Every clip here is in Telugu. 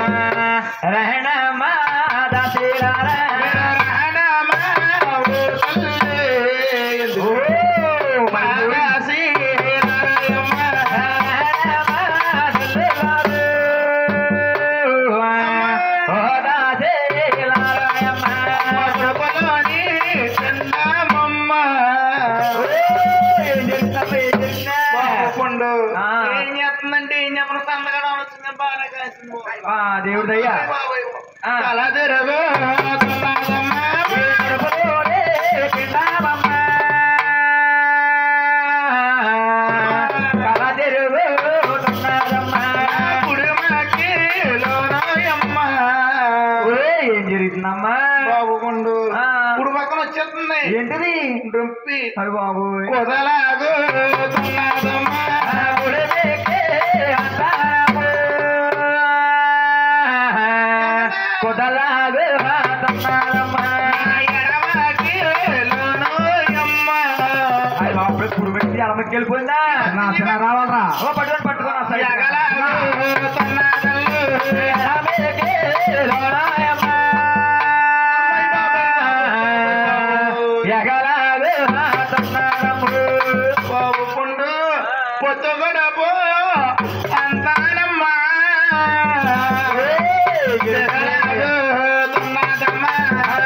रहणमा दासिलारा ఓ ఆ. ఏం చేస్తుందంటే ఏం చెప్పను సందగా వచ్చింది బాగా కాసింది దేవుడయ్యా ఆ. కల తెరవో ఏం జరుగుతుందమ్మా బాబుకుండు ఆ. కుడి పక్కన వచ్చేస్తుంది ఏంటిది రొప్పి అది బాబు కుదలాగు కుదలాగు అది బాబు కుడి పెట్టి అడమకి వెళ్ళిపోయిందా రావాలరా ఓ పట్టుకొని పట్టుకొని ఆ సైడ్. బాబుకుండు పొత్తుగడపో అంతానమ్మా జగలాగు తున్నదమ్మా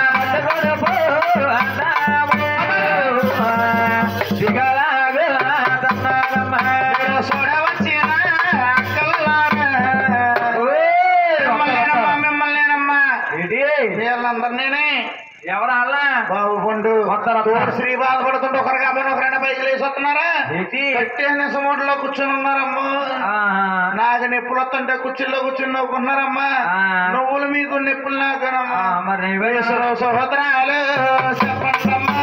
చూడవచ్చిన అక్కలారా మిమ్మల్నేనమ్మా మిమ్మల్నేనమ్మా వీళ్ళందరినీ ఎవరల్లా బాబు పండు వస్తారా? తోడు శ్రీ బాధపడుతుంటే ఒకరు కాబట్టి ఒకరైనా పైకి లేచి వస్తున్నారా ఏంటి కట్టేసిన సమోట్లో కూర్చొని ఉన్నారమ్మా ఆహా. నాకు నొప్పులు వస్తుంటే కుర్చీలో కూర్చొని నవ్వుకున్నారమ్మా ఆ. నువ్వులు మీకు నొప్పులు ఆ, నాకునమ్మా మరి నీ వయసు వయసులో సహోదరాలు చెప్పండమ్మా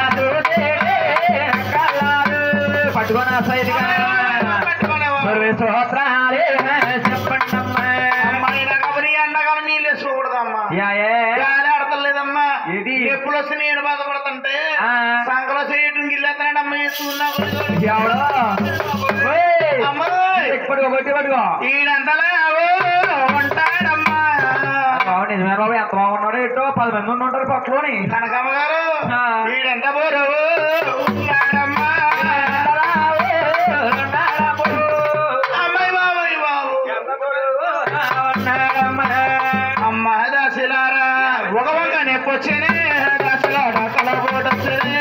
పట్టుకొని ఆ సైడ్గా పట్టుకునేవారు. సహస్రాలే చెప్పండమ్మా అమ్మాయి నగబరి ఎండగల నీళ్ళు వేసుకోకూడదమ్మా యా ఏ? గాలి ఆడతలేదమ్మా ఏది? ఎప్పుడు వస్తే నేను బాధపడుతుంటే ఆ. సంకలో చేయటం గిల్లేస్తానండి అమ్మ చూస్తున్నా ఎవడో ఓయ్! అమ్మాయి పట్టుకో కొట్టి పట్టుకో ఈడంతలా ఉంటాడమ్మా బాబు నిజమే బాబు ఎంత బాగున్నాడు ఎటో పది మంది ఉండి ఉంటారు పక్కలోని కనకమ్మ గారు ఆ. ఈడెంత బోరవు ఉన్నాడమ్మా అమ్మాయి బాబాయ్ బాబు అమ్మ దాసిలారా ఒక వంక నెప్పొచ్చని దాసిలాడ కలబోటొచ్చని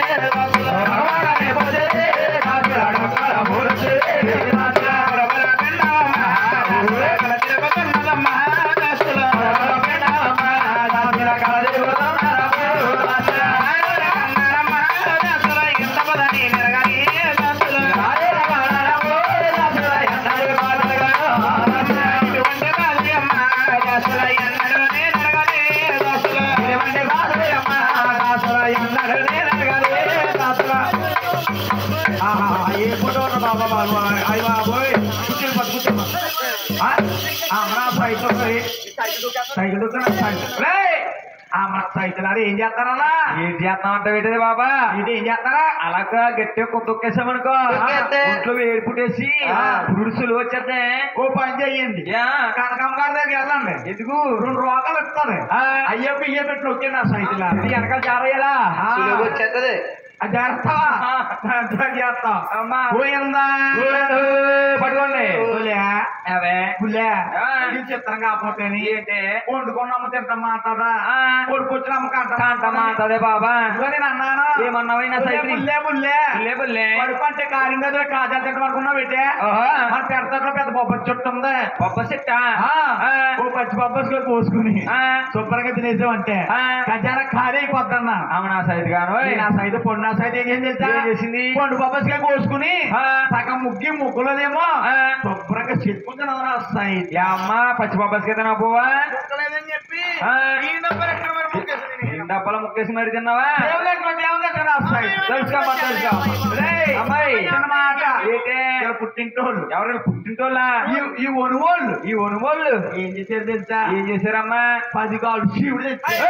ఏ ఫోటో బాబా బాబు అయ్యి బాబోయ్ కూర్చొని పట్టు కూర్చోమ్మా అమ్మరా సైకిల్ సైకిల్ దొక్కున్నా సైకిల్ అమ్మ సైకిల్ అది ఏం చేస్తారలా ఏం చేస్తామంటే ఏంటిది బాబా ఇది ఏం చేస్తారా అలాగా గట్టిగా కొత్త తొక్కేసామనుకో తొక్కేస్తే? ఒంట్లో వేడి పుట్టేసి ఆ. పురుడుసులు వచ్చేస్తే ఓ పని చెయ్యండి యా కనకమ్మ గారి దగ్గర వెళ్ళండి ఎందుకు రెండు రోగాలు ఇస్తాను ఆ. అయ్యో బియ్య పెట్టి నొక్కింది ఆ సైకిల్ ఇది వెనకాల జారయ్యలా వచ్చేస్తుంది చేస్తావా చేస్తావా అమ్మా పోయిందా పట్టుకోండి పులే అవే పులే ఆ. ఇది చిత్రం కాకపోతే ఏంటి వండుకున్నాము తింటాం మాట్లాడా ఆ. కొడుకొచ్చినాము కంట కాంతమ్మా అదే బాబా నేను అన్నాను ఏమన్నావైనా సైకిల్ బుల్లే బుల్లే బుల్లే బుల్లే కడుపు అంటే కారం కదా కాజా తింటాం అనుకున్నా పెట్టే ఓహో మన పెడతాట్లో పెద్ద బొబ్బ చుట్టూ ఉంది పప్ప సిట్ట ఆ, ఓ పచ్చి బొబ్బస్ పోసుకుని ఆ. శుభ్రంగా తినేసామంటే ఆ. ఖజానా ఖాళీ అయిపోద్దన్నా అవునా సైడ్ గాను నా సైడ్ పొడి నా సైడ్ ఏం తెలుసా ఏం చేసింది? పండు బొబ్బస్గా కోసుకుని ఆ. సగం ముగ్గి ముగ్గులోనేమో ఆ. శుభ్రంగా చెప్పుకుంటున్నా నా సైడ్ యా అమ్మ పచ్చి పప్పస్ కదా నా పువ్వా చెప్పి ఆ. ఈ నంబర్ ఎక్కడ మరి ముగ్గేసింది ఏం డబ్బాల ముక్కేసి మరి తిన్నావా దేవుళ్ళకి దేవుళ్ళకి కదా వస్తాయి. తెలుసుకోమ్మా తెలుసుకో రేయ్, అమ్మాయి చిన్నమాట. ఏంటే ఇక్కడ పుట్టింటోళ్ళు ఎవరైనా పుట్టింటోళ్ళ ఈ ఈ ఒనుగోళ్ళు ఈ ఒనుగోళ్ళు ఏం చేశారు తెలుసా ఏం చేశారమ్మా పది కాళ్ళు శివుడు తెచ్చాడు.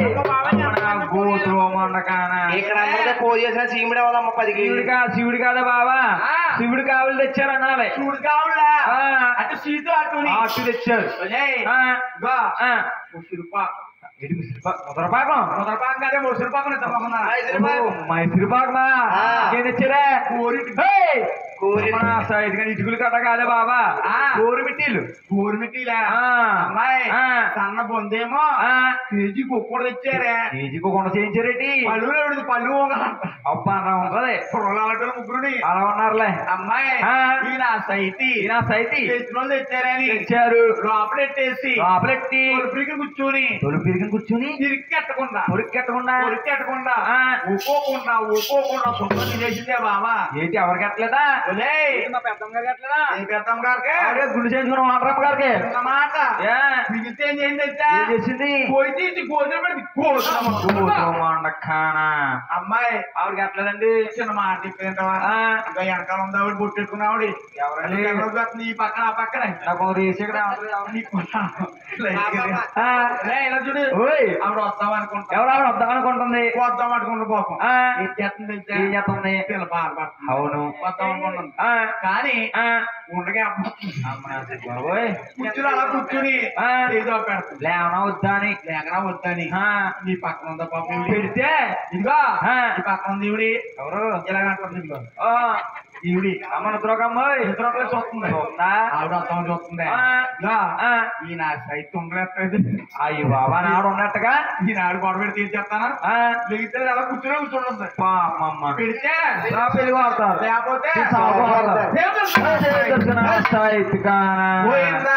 ఇక్కడ అందరితో పూజ చేసిన చీమిడే వాళ్ళమ్మ పది శివుడు కేజీలు కా శివుడు కాదా బావా ఆ. శివుడు కావాలి తెచ్చారు అనాలి శివుడు కావులా ఆ. అటు సీటు అటు ఆ, అట్టు తెచ్చారు ఆ, ఆ. ఇటు సిరిపా- ముదరపాకం ఓ, మైసూరుపాకమా ఆ. ఏం తెచ్చారా ఏయ్! కోరి అమ్మా, సైడ్ గా ఇటుకులు కట్ట కాదే బాబా ఆ. గోరు మిట్టీలు గోరుమిట్టిలా ఆ. అమ్మాయి ఆ. సన్న బొందేమో ఆ. కేజీ కుక్కడు తెచ్చారే కేజీకి కొండ చేయించారేటి పళ్ళు ఎవడిది పళ్ళు పోగలంట అబ్బా అలా ఉంటది పొరలాంటి ముగ్గురుని అలా ఉన్నారులే అమ్మాయి ఆ. ఈయన సైతి ఈయన సైతి తెచ్చిన వాళ్ళు తెచ్చారని తెచ్చారు లోపలెట్టేసి లోపలెట్టి కొలుపురికి కూర్చొని తొలి పిరిగిన కూర్చుని తిరిగెట్టకుండా ఉరికెట్టకుండా కొరికెట్టకుండా ఆ. ఊకోకుండా ఊకోకుండా సొంతం తినేసిందే బావా ఏంటి ఎవరికి ఎట్టలేదా ఒలేయ్, మా పెద్దమ్మ గారికి ఎట్టలేదా ఏ పెద్దమ్మ గారికి ఆవిడే గుండు చేయించుకున్న వాటరమ్మ గారికి అన్నమాట ఏ? మిగిలితే ఏం చేయండి తెలుసా? ఏం చేసింది పోయి తీసి గోధుమ పెడితే గోధుమ. కూతురుమండఖానా. అమ్మాయి ఆవిడకి ఎట్లేదండి చిన్న మాట చెప్పేంటవా ఆ, ఇంకా వెనకాల ఉంది ఆవిడ బొట్టెట్టుకున్న ఆవిడ ఎవరండి? ఎవరు కాదు, ఈ పక్కన ఆ పక్కన నాకు ఒక రేసి ఇక్కడ ఎవరు- ఎవరు? నీకు ఇలా ఆ, లే, ఇలా చూడు ఓయ్ ఆవిడ వద్దాం అనుకుంటా ఎవరు ఆవిడ వద్దాం అనుకుంటుంది వద్దాం అనుకుంటా పాపం ఆ, ఏం చేస్తుంది తెలుసా? ఏం చేస్తుంది పిల్ల బాధపడుతుంది. అవును వద్దాం అనుకుంటుంది ఆ, కానీ ఆ, ఉండగా ఓయ్ కూర్చుని అలా కూర్చుని ఆ. ఏదో పెడుతుంది లేవనా వద్దా అని లేకనా వద్దని ఆ, నీ పక్కన ఉందా పాపం ఈవిడ? పెడితే ఇదిగో ఆ. ఈ పక్కన ఉంది ఈవిడి ఎవరు ఇలాగ అంటుంది ఇదిగో ఆ, ఈవిడి అమ్మ నిద్రకమ్మాయి నిద్రలో చూస్తుంది చూస్తుందా? ఆవిడ వస్తామని చూస్తుంది ఆ. ఇదిగో, ఆ, ఈయన సైతం ఉండలేదు అయ్యో బాబా నాడు ఉన్నట్టుగా ఈయన ఆడు గొడవ పెడితే ఏం చెప్తానా ఆ, మిగతా అలా కూర్చునే కూర్చుంటుంది పాపమ్మ. పెడితే నా పెళ్లి వాడతారు లేకపోతే సాగు వాడతారు. దేవుడు పోయిందా?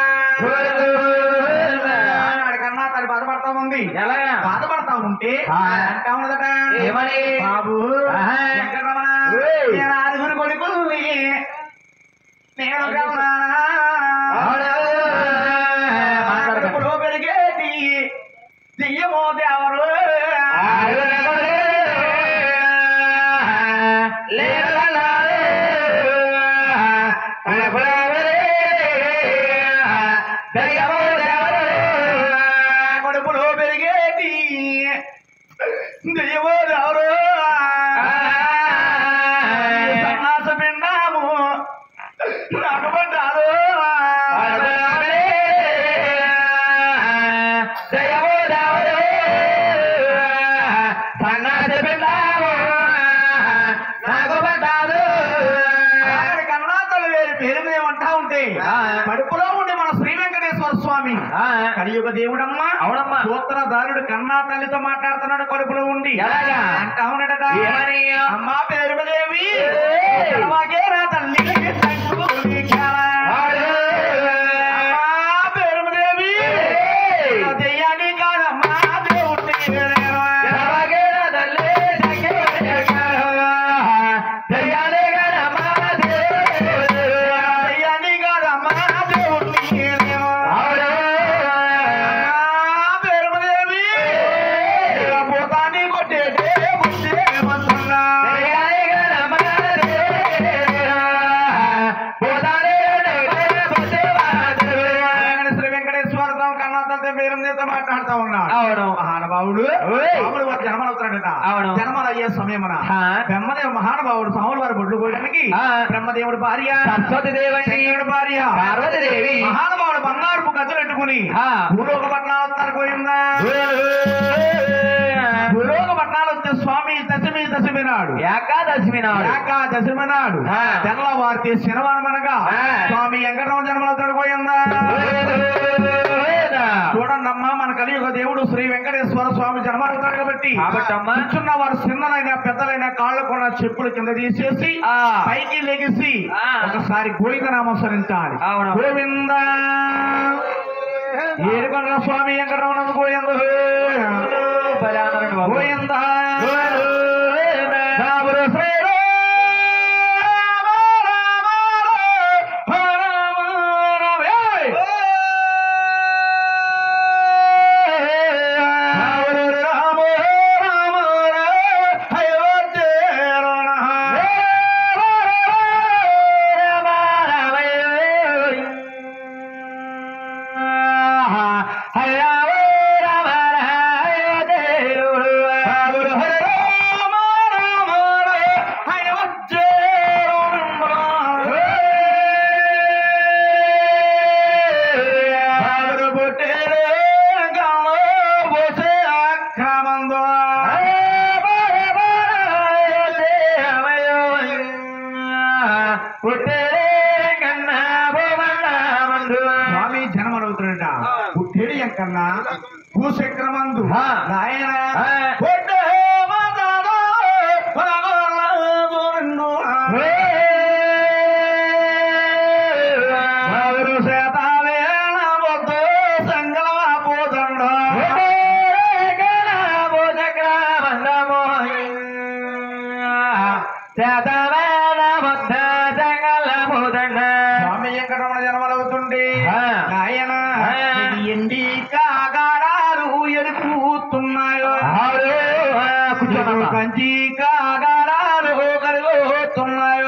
ఆడికన్నా తను బాధపడతా ఉంది ఎలాగా? బాధపడతా ఉంటే ఆ. అంటా ఉన్నదట ఏమని? బాబు ఆహా. వెంకటరమణ ఓయ్. నేను ఆరుగురు కొడుకుల్ని నేను రమణ. కడుపులో పెరిగేటి దియ్యమో దేవరు కడుపులో పెరిగేటి దియ్యమో దేవరు సన్నాస పిండాము నాకు పడ్డారు అక్కడ కన్నడాతలు వేరు పేరు మీద అంటా ఉంటే ఆ. కడుపులో ఉండే మన శ్రీ వెంకటేశ్వర స్వామి కలియుగ దేవుడమ్మా అవునమ్మా. సూత్రధారుడు కన్నా తల్లితో మాట్లాడుతున్నాడు కడుపులో ఉండి ఎలాగా? అంటా ఉన్నాడట ఏమని? అమ్మా పేరుమదేవి ఏయ్. ఎడవాగేరా తల్లి సంకులీకేరా. అమ్మా పేరుమదేవి ఏయ్. దెయ్యాన్ని కాదమ్మా దేవుడిని వేరేరా. దెయ్యాన్ని కాదమ్మా దేవుడిని వేరేరా. అమ్మా పేరుమదేవి భూతాన్ని కొట్టేటే బుద్ధేమంతున్నా. ఆయన శ్రీ వెంకటేశ్వర స్వామి కన్నాథంతో పేరు మీద మాట్లాడుతా ఉన్నాడు అవును మహానుభావుడు ఓయ్. స్వాములు వారి జన్మలు అవుతాడట అవును. జన్మలు అయ్యే సమయమున ఆ. బ్రహ్మదేవ మహానుభావుడు స్వాములు వారి బొడ్లు పోయడానికి ఆ. బ్రహ్మదేవుడు భార్య సరస్వతి దేవండి శంకరుడు భార్య పార్వతీదేవి. మహానుభావుడు బంగారు గజలు పెట్టుకుని ఆ. భూలోక పట్టణాలు పోయిందా భూలోక పట్టణాలు వస్తే స్వామి దశమి దశమి నాడు ఏకాదశమి నాడు ఏకాదశమి నాడు ఆ. తెల్లవారితే శనివారం అనగా ఆ. స్వామి వెంకటరామ జన్మలు పోయిందా చూడండమ్మా మన కలియుగ దేవుడు శ్రీ వెంకటేశ్వర స్వామి జన్మవుతాడు కాబట్టి కాబట్టమ్మా. కూర్చున్న వారు చిన్నలైన పెద్దలైన కాళ్ళు కూడా చెప్పులు కింద తీసేసి ఆ. పైకి లెగిసి ఆ. ఒకసారి గోవింద నామస్మరించాలి అవును. గోవింద ఏడుకొండ స్వామి వెంకటరమణ గోవింద బలానరుడు బాబు. గోవింద గోవింద. రాముడు శ్రీరామ రామ రామ రామ ఏయ్! రాముడు రాము పుట్టేరే గల్లో పోసే అక్రమందు స్వామి జన్మలవుతున్నట పుట్టేడు ఎంకన్నా భూచక్రమందు నాయన పుట్టే మాతాదో పగలదు నిన్ను. పగలు శాతాలేన వద్దు సంగమ పోదండ. స్వామి వెంకటరమణ జన్మలవుతుండే ఆ. నాయన ఆ. ఇది ఎండి కాగాడాలు ఎదుగుతున్నాయో కంచి కాగాడాలు కలుగుతున్నాయో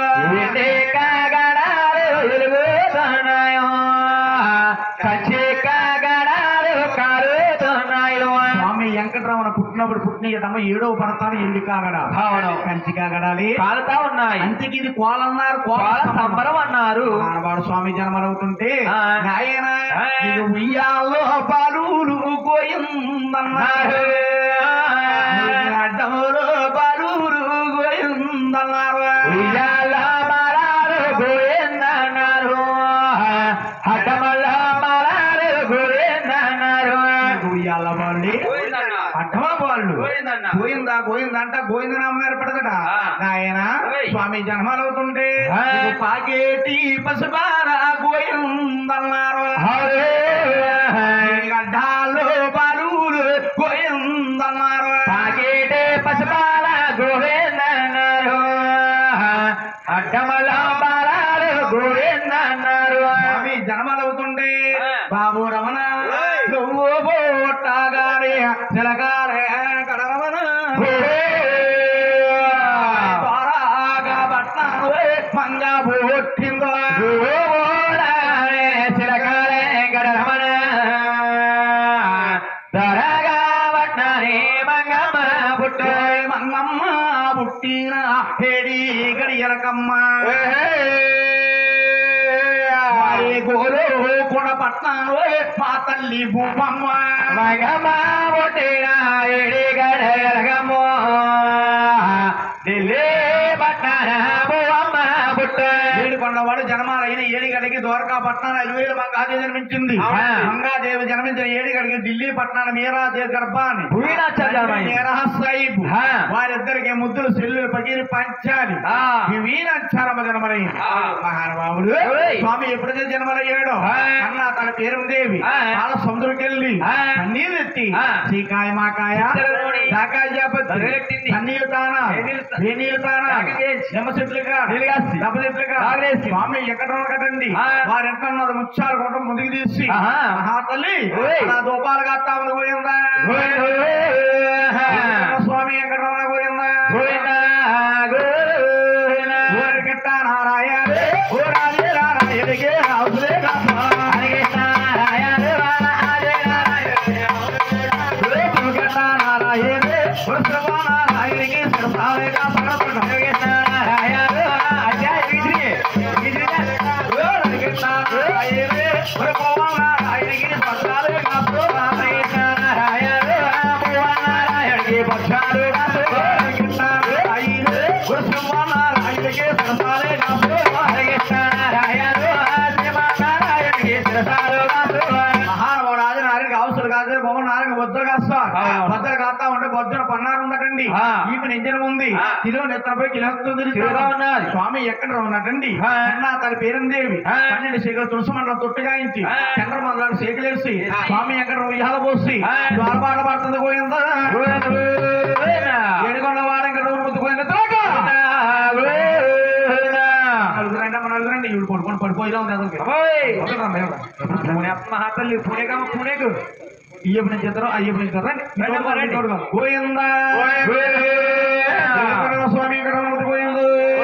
స్వామి వెంకటరమణ పుట్టినప్పుడు పుట్టినమ్మా ఏడవ పడతాను ఎండి కాగడా అవును. కంచి కాగడాలి కాలుతా ఉన్నాయి అంతకి ఇది కోలన్నారు వాళ్ళ సంబరం అన్నారు ఆడవాడు స్వామి జన్మలవుతుంటే ఆ. నాయన ఆ. ఇది ఉయ్యాలో బాలులు గోయిందన్నారు అడ్డములు బాలులు గోయిందన్నారు ఉయ్యాల మరారు గోవిందన్నారు హఠమల్ల మరారు గోవిందన్నారు ఉయ్యాల వాళ్ళు అడ్డమా వాళ్ళు గోవిందన్న. గోయిందా గోయిందా అంట గోవింద నామం ఏర్పడదట ఆ. నాయన ఓయ్. స్వామి జన్మలవుతుంటే ఆ. ఇది పాకేటి పసుపారా గోయిందన్నారు గడ్డాలు బాలులు గోయిందన్నారు పాకేటే పసుపాల గోవిందన్నారు అడ్డమల్ల మరారు గోవిందన్నారు స్వామి జన్మలవుతుండే ఆ. బాబు రమణ ఓయ్. నువ్వు పోటాగారే చిలకారే కడరమణ త్వరగా పట్నాలు మంగ పుట్టిందో చిలకాలే గడరమణ త్వరగా పట్నారే మంగమ్మ పుట్ట మంగమ్మ పుట్టిన హేడి గడియలకమ్మ వారి గోలు గుణ పట్నాలు మా తల్లి భూపమ్మ మగమ్మ పుట్టిన ఏడి గడరగమ్మో ఢిల్లీ పట్నార బువ్వమ్మ పుట్ట ఏడుకొండవాడు జన్మాలైన ఏడిగడికి ద్వారకా పట్టణాలు ఐదు వేలు మంగాదేవి జన్మించింది అవునా? మంగాదేవి జన్మించిన ఏడిగడికి ఢిల్లీ పట్టణాలు మీరాదేవి గర్భాన్ని భూమినాచార్యమైంది. మీరా సాహిబ్ ఆ. వారిద్దరికి ముద్దులు సెల్లులు పగిలి పంచాలి ఆ. వీణాచారమ జన్మలైంది ఆ. మహానుభావుడు ఓయ్. స్వామి ఎప్పుడైతే జన్మలయ్యాడో ఆ. అన్న తన పేరు దేవి ఆ. వాళ్ళ సముద్రకెళ్ళి ఆ. నీళ్ళు ఎత్తి ఆ. చీకాయ మాకాయ ఇద్దరుని దాకాయ చేపట్టి తగలెట్టింది. తన్నీళ్ళు తానా వేనీళ్ళు తా- వేనీళ్ళు తానా తాగేసి. నిమ్మ చెట్లుగా నీళ్ళుగాసి. దెబ్బ చెట్లుగా తాగేసి. స్వామి ఎక్కడ కట్టండి ఆ. వారు ఎంత ఉన్నది ముచ్చాలు కొట్టం ముందుకు తీసి ఆహా. మహా తల్లి ఓయ్. నా దూపాలు కట్టా ఉంది పోయిందా స్వామి వెంకటరమణ పోయిందా ఊరి గిట్ట నారాయణ ఓ రాజే నారాయణకి అవసరే కాపా. ఊరి గిట్ట నారాయణ ఓ శివ నారాయణకి శిరసాలే కాపా. ఊరి గిట్ట నారాయణ ఓ పవన్ నారాయణకి స్వర్గాలే కాపా. ఊరి గిట్ట నారాయణ ఓ శివ నారాయణకి శిరసాలే కాపా. మహానుభావుడు ఆదినారాయణకి అవసరం కాదు బొమ్మ నారాయణ బొద్దలు కాస్తా అవును. బొద్దలు కాస్తా ఉంటే బొద్దన పన్నారు ఉందటండి ఆ. ఈమె నింజనం ఉంది ఆ. తిరుగు నెత్తనపై కిలోతుంది తిరుగుగా ఉన్నది. స్వామి ఎక్కడ ఉన్నటండి ఆ. అన్న తన పేరుందేవి ఆ. పన్నెండు శేఖలు తులసి మండలం తొట్టుగాయించి ఆ. చంద్రమందరాలు శేఖలేసి ఆ. స్వామి ఎక్కడ ఉయ్యాల పోసి ఆ. ద్వారపాట పడుతుంది పోయిందా ఏడుకొండ వాడ ఇంకా నూరు ముద్దు పోయిందా నలుగురండి మన నలుగురండి ఇవి పడుకొని పడిపోయినా ఉంది అతనికి మహాతల్లి పుణేకమ్మ పుణేకు అయ్యప్ప నుంచి ఇద్దరు అయ్యప్ప నుంచి ఇద్దరు రండి. రండి, ఇంకోటి రండి. ఇంకోటి కాదు. గోవిందా గోవిందా. వెంకటరమణ స్వామి ఇక్కడ ఉన్నది గోవిందు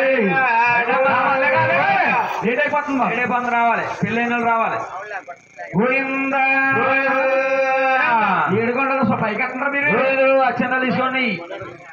లేట్ అయిపోతుంది మాకు. ఏడే పంది రావాలి పెళ్ళైన రావాలి గోవిందా ఏడుకొండలు పైకి ఎత్తున్నారు మీరు అచ్చందా తీసుకోండి